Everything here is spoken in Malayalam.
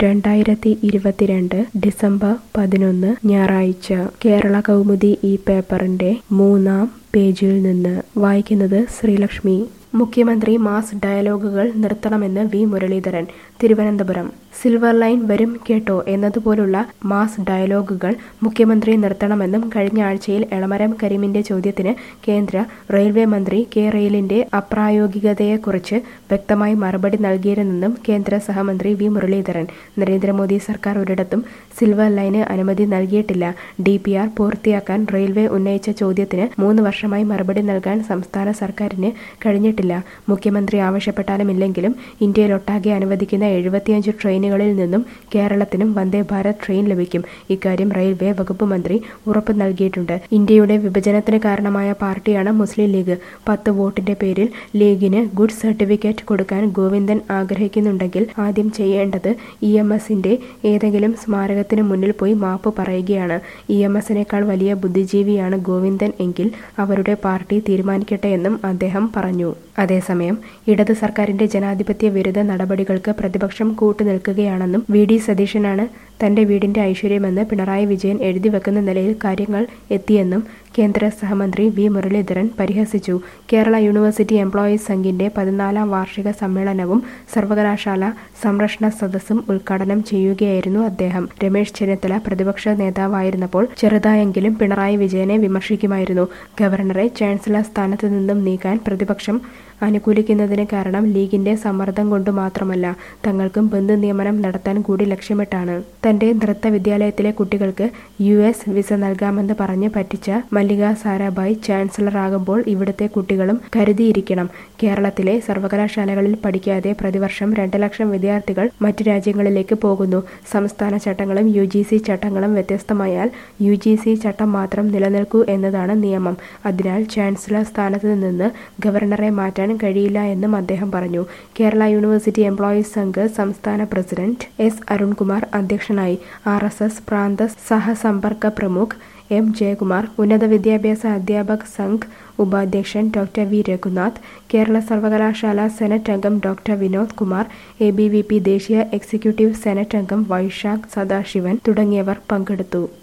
രണ്ടായിരത്തി ഇരുപത്തിരണ്ട് ഡിസംബർ പതിനൊന്ന് ഞായറാഴ്ച കേരള കൗമുദി ഈ പേപ്പറിന്റെ മൂന്നാം പേജിൽ നിന്ന് വായിക്കുന്നത് ശ്രീലക്ഷ്മി മുഖ്യമന്ത്രി മാസ് ഡയലോഗുകൾ നിർത്തണമെന്ന് V Muraleedharan Thiruvananthapuram silver line വരും കേട്ടോ എന്നതുപോലുള്ള മാസ് ഡയലോഗുകൾ മുഖ്യമന്ത്രി നിർത്തണമെന്നും കഴിഞ്ഞ ആഴ്ചയിൽ എളമരം കരീമിന്റെ ചോദ്യത്തിന് കേന്ദ്ര റെയിൽവേ മന്ത്രി കെ റെയിലിന്റെ അപ്രായോഗികതയെക്കുറിച്ച് വ്യക്തമായി മറുപടി നൽകിയിരുന്നെന്നും കേന്ദ്ര സഹമന്ത്രി വി മുരളീധരൻ നരേന്ദ്രമോദി സർക്കാർ ഒരിടത്തും സിൽവർ ലൈന് അനുമതി നൽകിയിട്ടില്ല ഡി പി ആർ പൂർത്തിയാക്കാൻ റെയിൽവേ ഉന്നയിച്ച ചോദ്യത്തിന് മൂന്ന് വർഷമായി മറുപടി നൽകാൻ സംസ്ഥാന സർക്കാരിന് കഴിഞ്ഞിട്ടില്ല മുഖ്യമന്ത്രി ആവശ്യപ്പെട്ടാലുമില്ലെങ്കിലും ഇന്ത്യയിലൊട്ടാകെ അനുവദിക്കുന്ന എഴുപത്തിയഞ്ച് ട്രെയിനുകളിൽ നിന്നും കേരളത്തിനും വന്ദേ ഭാരത് ട്രെയിൻ ലഭിക്കും ഇക്കാര്യം റെയിൽവേ വകുപ്പ് മന്ത്രി ഉറപ്പ് നൽകിയിട്ടുണ്ട് ഇന്ത്യയുടെ വിഭജനത്തിന് കാരണമായ പാർട്ടിയാണ് മുസ്ലിം ലീഗ് പത്ത് വോട്ടിന്റെ പേരിൽ ലീഗിന് ഗുഡ് സർട്ടിഫിക്കറ്റ് കൊടുക്കാൻ ഗോവിന്ദൻ ആഗ്രഹിക്കുന്നുണ്ടെങ്കിൽ ആദ്യം ചെയ്യേണ്ടത് ഇ എം എസിന്റെ ഏതെങ്കിലും സ്മാരകത്തിന് മുന്നിൽ പോയി മാപ്പ് പറയുകയാണ് ഇ എം എസിനേക്കാൾ വലിയ ബുദ്ധിജീവിയാണ് ഗോവിന്ദൻ എങ്കിൽ അവരുടെ പാർട്ടി തീരുമാനിക്കട്ടെ എന്നും അദ്ദേഹം പറഞ്ഞു അതേസമയം ഇടത് സർക്കാരിന്റെ ജനാധിപത്യ വിരുദ്ധ നടപടികൾക്ക് പ്രതിപക്ഷം കൂട്ടുനിൽക്കുകയാണെന്നും വി ഡി സതീശനാണ് തന്റെ വീടിന്റെ ഐശ്വര്യമെന്ന് പിണറായി വിജയൻ എഴുതി വെക്കുന്ന നിലയിൽ കാര്യങ്ങൾ എത്തിയെന്നും കേന്ദ്ര സഹമന്ത്രി വി മുരളീധരൻ പരിഹസിച്ചു കേരള യൂണിവേഴ്സിറ്റി എംപ്ലോയീസ് സംഘിന്റെ പതിനാലാം വാർഷിക സമ്മേളനവും സർവകലാശാല സംരക്ഷണ സദസ്സും ഉദ്ഘാടനം ചെയ്യുകയായിരുന്നു അദ്ദേഹം രമേശ് ചെന്നിത്തല പ്രതിപക്ഷ നേതാവായിരുന്നപ്പോൾ ചെറുതായെങ്കിലും പിണറായി വിജയനെ വിമർശിക്കുമായിരുന്നു ഗവർണറെ ചാൻസലർ സ്ഥാനത്ത് നിന്നും നീക്കാൻ പ്രതിപക്ഷം അനുകൂലിക്കുന്നതിന് കാരണം ലീഗിന്റെ സമ്മർദ്ദം കൊണ്ട് മാത്രമല്ല തങ്ങൾക്കും ബന്ധു നിയമനം നടത്താൻ കൂടി ലക്ഷ്യമിട്ടാണ് തന്റെ നൃത്ത വിദ്യാലയത്തിലെ കുട്ടികൾക്ക് യു എസ് വിസ നൽകാമെന്ന് പറഞ്ഞ് പറ്റിച്ച മല്ലിക സാരാഭായ് ചാൻസലറാകുമ്പോൾ ഇവിടുത്തെ കുട്ടികളും കരുതിയിരിക്കണം കേരളത്തിലെ സർവകലാശാലകളിൽ പഠിക്കാതെ പ്രതിവർഷം രണ്ട് ലക്ഷം വിദ്യാർത്ഥികൾ മറ്റു രാജ്യങ്ങളിലേക്ക് പോകുന്നു സംസ്ഥാന ചട്ടങ്ങളും യു ജി സി ചട്ടങ്ങളും വ്യത്യസ്തമായാൽ യു ജി സി ചട്ടം മാത്രം നിലനിൽക്കൂ എന്നതാണ് നിയമം അതിനാൽ ചാൻസലർ സ്ഥാനത്ത് നിന്ന് ഗവർണറെ മാറ്റാൻ കഴിയില്ല എന്നും അദ്ദേഹം പറഞ്ഞു കേരള യൂണിവേഴ്സിറ്റി എംപ്ലോയീസ് സംഘ് സംസ്ഥാന പ്രസിഡന്റ് എസ് അരുൺകുമാർ അധ്യക്ഷനായി ആർ എസ് എസ് പ്രാന്ത സഹസമ്പർക്ക പ്രമുഖ് എം ജയകുമാർ ഉന്നത വിദ്യാഭ്യാസ അധ്യാപക് സംഘ് ഉപാധ്യക്ഷൻ ഡോക്ടർ വി രഘുനാഥ് കേരള സർവകലാശാല സെനറ്റ് അംഗം doctor Vinod Kumar A B V P ദേശീയ എക്സിക്യൂട്ടീവ് സെനറ്റ് അംഗം വൈശാഖ് സദാശിവൻ തുടങ്ങിയവർ പങ്കെടുത്തു